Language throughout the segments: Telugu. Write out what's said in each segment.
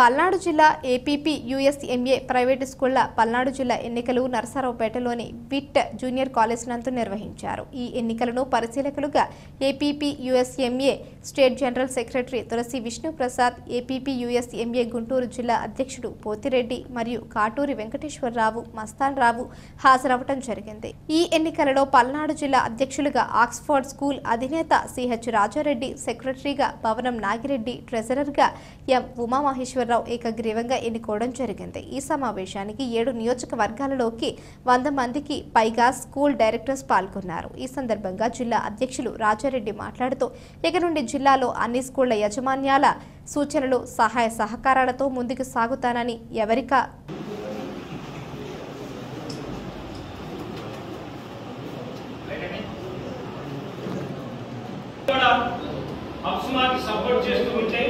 పల్నాడు జిల్లా ఏపీపీ యుఎస్ఎంఏ ప్రైవేటు స్కూళ్ల పల్నాడు జిల్లా ఎన్నికలు నరసరావుపేటలోని విట్ జూనియర్ కాలేజ్ నందు నిర్వహించారు ఈ ఎన్నికలను పరిశీలకులుగా APP USMA state general secretary Tulasi Vishnuprasad APP USMA Guntur జిల్లా అధ్యక్షుడు పోతిరెడ్డి మరియు కాటూరి వెంకటేశ్వరరావు మస్తాన్ రావు హాజరవటం జరిగింది ఈ ఎన్నికలలో పల్నాడు జిల్లా అధ్యక్షులుగా ఆక్స్ఫర్డ్ స్కూల్ అధినేత సిహెచ్ రాజారెడ్డి సెక్రటరీగా భవనం నాగిరెడ్డి ట్రెజరర్గా ఎం ఉమామహేశ్వరరావు ఏకగ్రీవంగా ఎన్నుకోవడం జరిగింది ఈ సమావేశానికి ఏడు నియోజకవర్గాలలోకి వంద మందికి పైగా స్కూల్ డైరెక్టర్స్ పాల్గొన్నారు ఈ సందర్భంగా జిల్లా అధ్యక్షులు రాజారెడ్డి మాట్లాడుతూ ఇక నుండి జిల్లాలో అన్ని స్కూళ్ల యాజమాన్యాల సూచనలు సహాయ సహకారాలతో ముందుకు సాగుతానని ఎవరికా కూడా అప్స్మాకి సపోర్ట్ చేస్తూ ఉంటే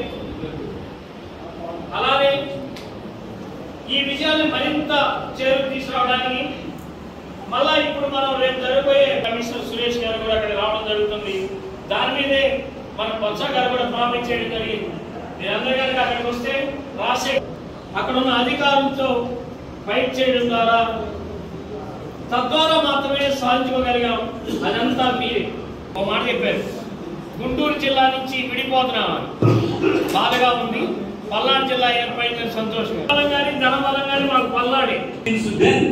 అలానే ఈ విజయాన్ని మరింత చేరుకు తీసుకురావడానికి మళ్ళా ఇప్పుడు మనం రేపు జరగబోయే కమిషనర్ సురేష్ గారు కూడా అక్కడ రావడం జరుగుతుంది దాని మీదే మన బొత్స గారు కూడా ప్రామిస్ చేయడం జరిగింది మీరందరూ కనుక అక్కడికి వస్తే రాసే అక్కడ ఉన్న అధికారులతో ఫైట్ చేయడం ద్వారా తద్వారా మాత్రమే సాధించుకోగలిగాం అదంతా మీరే ఒక మాట చెప్పారు గుంటూరు జిల్లా నుంచి విడిపోతున్నామని బాధగా ఉంది పల్నాడు జిల్లా ఏర్పడిందని సంతోషం బలం కానీ ధనబలం కానీ మాకు పల్నాడే Since then,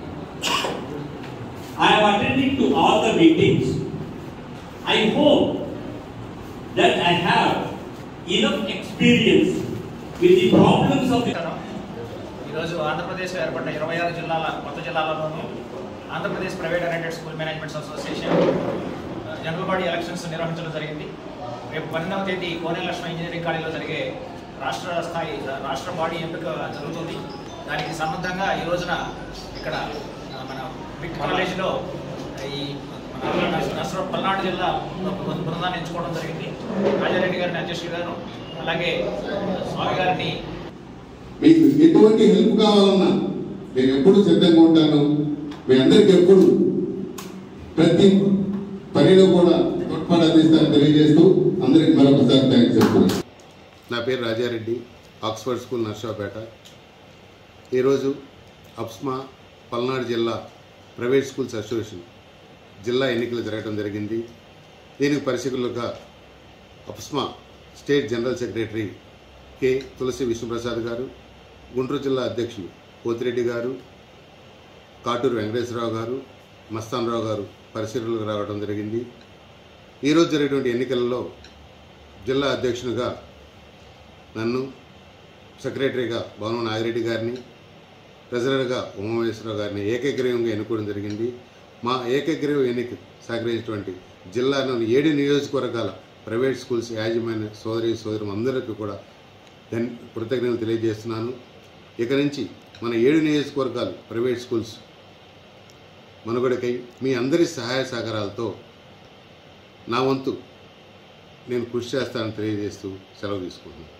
I am attending to all the meetings. I hope that I have enough experience with the problems of the ఈరోజు ఆంధ్రప్రదేశ్ ఏర్పడిన ఇరవై ఆరు జిల్లాల కొత్త జిల్లాలలోనూ Andhra Pradesh private attended school managements association ఆ, జనరల్ బాడీ ఎలక్షన్స్ నిర్వహించడం జరిగింది రేపు పన్నెండవ తేదీ కోనే లక్ష్మణ ఇంజనీరింగ్ కాలేజీలో జరిగే రాష్ట్ర స్థాయి రాష్ట్ర బాడీ ఎంపిక జరుగుతుంది దానికి సంబంధంగా ఈ రోజున ఇక్కడ ఆ, మన బిగ్ కాలేజీలో ఈ మన నర్సరావు పల్నాడు జిల్లా బృ- బృందాన్ని ఎంచుకోవడం జరిగింది రాజారెడ్డి గారిని అధ్యక్షుడు గారు అలాగే స్వామి గారిని మీకు ఎటువంటి హెల్ప్ కావాలన్నా నేను ఎప్పుడు సిద్ధంగా ఉంటాను మీ అందరికి ఎప్పుడు ప్రతి పనిలో కూడా తోడ్పాటు అందిస్తానని తెలియజేస్తూ అందరికి మరొకసారి థ్యాంక్స్ చెప్తున్నాను నా పేరు రాజారెడ్డి ఆక్స్ఫర్డ్ స్కూల్ నర్సాపేట ఈరోజు అప్స్మా పల్నాడు జిల్లా ప్రైవేట్ స్కూల్స్ అసోసియేషన్ జిల్లా ఎన్నికలు జరగడం జరిగింది దీనికి పరిశీలకులుగా APSMA state general secretary K Tulasi Vishnuprasad garu Guntur జిల్లా అధ్యక్షులు పోతిరెడ్డి గారు కాటూరు వెంకటేశ్వరరావు గారు మస్తానరావు గారు పరిశీలనలకు రావడం జరిగింది ఈరోజు జరిగేటువంటి ఎన్నికలలో జిల్లా అధ్యక్షునిగా నన్ను సెక్రటరీగా భవనం నాగిరెడ్డి గారిని ట్రెజరర్గా ఉమామేశ్వరరావు గారిని ఏకగ్రీవంగా ఎన్నుకోవడం జరిగింది మా ఏకగ్రీవ ఎన్నిక సహకరించినటువంటి జిల్లాలోని ఏడు నియోజకవర్గాల ప్రైవేట్ స్కూల్స్ యాజమాన్య సోదరి సోదరు అందరికీ కూడా ధన్ కృతజ్ఞతలు తెలియజేస్తున్నాను ఇక నుంచి మన ఏడు నియోజకవర్గాలు ప్రైవేట్ స్కూల్స్ మనుగడకై మీ అందరి సహాయ సహకారాలతో నా వంతు నేను కృషి చేస్తానని తెలియజేస్తూ సెలవు తీసుకుంటున్నాను